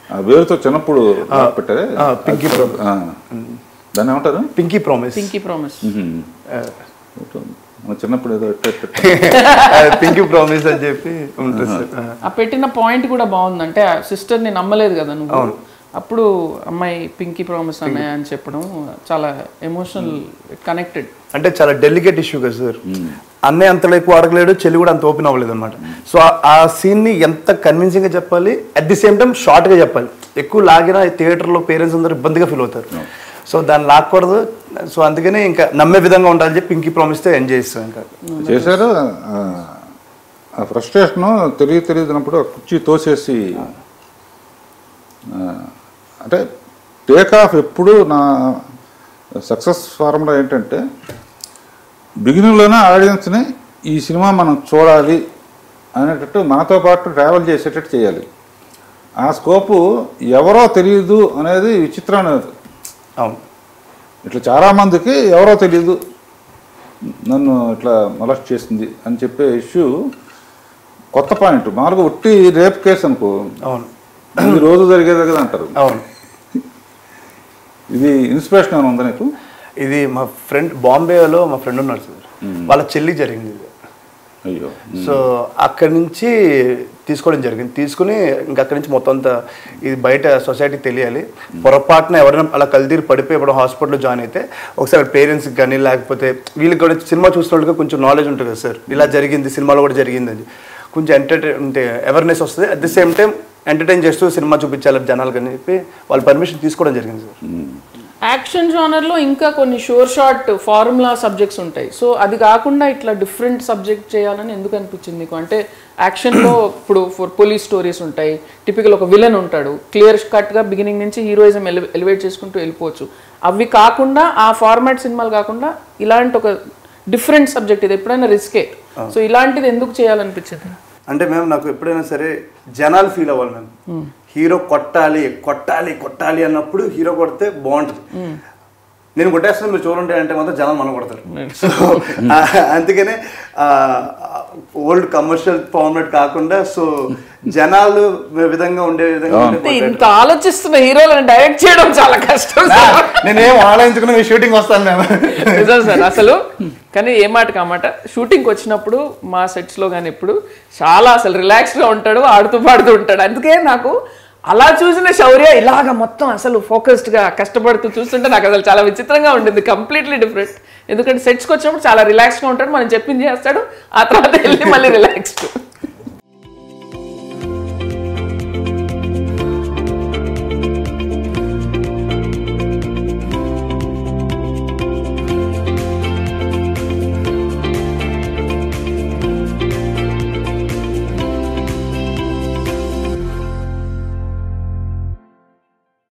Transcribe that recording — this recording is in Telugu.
ఆ వేరుతో చిన్నప్పుడు పెట్టారే పింకీ ఆ. దాన్ని ఏమంటారు పింకీ ప్రామిస్ పింకీ ప్రామిస్ మన చిన్నప్పుడు ఏదో ఎట్ట ఎట్ట ఎట్ట. పింకీ ప్రామిస్ అని చెప్పి ఉంటుంది సార్ ఆ. ఆ పెట్టిన పాయింట్ కూడా బాగుంది అంటే ఆ సిస్టర్ ని నమ్మలేదు కదా నువ్వు అప్పుడు అమ్మాయి పింకీ ప్రామిస్ అన్నయ్య అని చెప్పడం చాలా ఎమోషనల్ కనెక్టెడ్ అంటే చాలా డెలికేట్ ఇష్యూ కదా సార్ అన్నయ్య అంత ఎక్కువ అడగలేడు చెల్లి కూడా అంత ఓపెన్ అవ్వలేదు అనమాట సో ఆ సీన్ ని ఎంత కన్విన్సింగ్ గా చెప్పాలి at the same time short గా చెప్పాలి ఎక్కువ లాగిన థియేటర్ లో పేరెంట్స్ అందరూ ఇబ్బందిగా ఫీల్ అవుతారు సో దాన్ని లాక్కూడదు సో అందుకనే ఇంకా నమ్మే విధంగా ఉండాలని చెప్పి పింకీ ప్రామిస్ తో ఎంజాయ్ చేస్తాం ఇంకా చేశారు ఆ, ఆ ఫ్రస్ట్రేషన్ తెలియ తెలియదున్నప్పుడు ఆ కుర్చీ తోసేసి ఆ, అంటే టేక్ ఆఫ్ ఎప్పుడు నా సక్సెస్ ఫార్ములా ఏంటంటే బిగినింగ్లోనే ఆడియన్స్ని ఈ సినిమా మనం చూడాలి అనేటట్టు మనతో పాటు ట్రావెల్ చేసేటట్టు చేయాలి ఆ స్కోపు ఎవరో తెలియదు అనేది విచిత్రమైనది అవును ఇట్లా చాలామందికి ఎవరో తెలియదు నన్ను ఇట్లా మొలస్ట్ చేసింది అని చెప్పే ఇష్యూ కొత్త పాయింట్ మామూలుగా ఒట్టి రేప్ కేసు అనుకో అవును ఇది రోజు జరిగేదే కదా అంటారు అవును ఇది ఇన్స్పిరేషన్ ఏమైనా ఉందా నీకు ఇది మా ఫ్రెండ్ బాంబేలో మా ఫ్రెండ్ ఉన్నారు సార్ వాళ్ళ చెల్లి జరిగింది ఇది అయ్యో సో అక్కడి నుంచి తీసుకోవడం జరిగింది తీసుకుని ఇంకా అక్కడి నుంచి మొత్తం అంతా ఇది బయట సొసైటీకి తెలియాలి పొరపాటున ఎవరైనా అలా కలిదీరి పడిపోయి ఇప్పుడు హాస్పిటల్లో జాయిన్ అయితే ఒకసారి పేరెంట్స్కి కానీ లేకపోతే వీళ్ళకి కూడా సినిమా చూసినట్టుగా కొంచెం నాలెడ్జ్ ఉంటుంది కదా సార్ ఇలా జరిగింది సినిమాలో కూడా జరిగింది అని కొంచెం ఎంటర్టైన్ అంటే అవేర్నెస్ వస్తుంది at the same time entertain చేస్తూ సినిమా చూపించాలి జనాలకు అని చెప్పి వాళ్ళ పర్మిషన్ తీసుకోవడం జరిగింది సార్ యాక్షన్ లో ఇంకా కొన్ని షోర్ షార్ట్ ఫార్ములా సబ్జెక్ట్స్ ఉంటాయి సో అది కాకుండా ఇట్లా డిఫరెంట్ సబ్జెక్ట్ చేయాలని ఎందుకు అనిపించింది నీకు అంటే యాక్షన్లో ఇప్పుడు ఫర్ పోలీస్ స్టోరీస్ ఉంటాయి టిపికల్ ఒక విలన్ ఉంటాడు క్లియర్ కట్గా బిగినింగ్ నుంచి హీరోయిజం ఎలివేట్ చేసుకుంటూ వెళ్ళిపోవచ్చు అవి కాకుండా ఆ ఫార్మాట్ సినిమాలు కాకుండా ఇలాంటి ఒక డిఫరెంట్ సబ్జెక్ట్ ఇది ఎప్పుడైనా రిస్కే సో ఇలాంటిది ఎందుకు చేయాలనిపించింది అంటే మేము నాకు ఎప్పుడైనా సరే జనాలు ఫీల్ అవ్వాలి మేము హీరో కొట్టాలి కొట్టాలి కొట్టాలి అన్నప్పుడు హీరో కొడితే బాగుంటుంది నేను కొట్టేస్తాను మీరు చూడండి అంటే మాత్రం జనాలు మనం కొడతారు సో అందుకనే ఓల్డ్ కమర్షియల్ ఫార్మాట్ కాకుండా సో జనాలు విధంగా ఉండే విధంగా ఉంటే అంటే ఇంత ఆలోచిస్తున్న హీరోలను డైరెక్ట్ చేయడం చాలా కష్టం సార్. నేనేం ఆలోచించుకున్న షూటింగ్ వస్తాను మేము నిజం సార్ అసలు కానీ ఏ మాట కామాట షూటింగ్కి వచ్చినప్పుడు మా సెట్స్ లో కానీ ఎప్పుడు చాలా అసలు రిలాక్స్డ్ గా ఉంటాడు ఆడుతూ పాడుతూ ఉంటాడు అందుకే నాకు అలా చూసిన శౌర్య ఇలాగ మొత్తం అసలు ఫోకస్డ్ గా కష్టపడుతూ చూస్తుంటే నాకు అసలు చాలా విచిత్రంగా ఉండింది కంప్లీట్లీ డిఫరెంట్ ఎందుకంటే సెట్స్కి వచ్చినప్పుడు చాలా రిలాక్స్డ్ గా ఉంటాడు మనం చెప్పింది చేస్తాడు ఆ తర్వాత వెళ్ళి మళ్ళీ రిలాక్స్డ్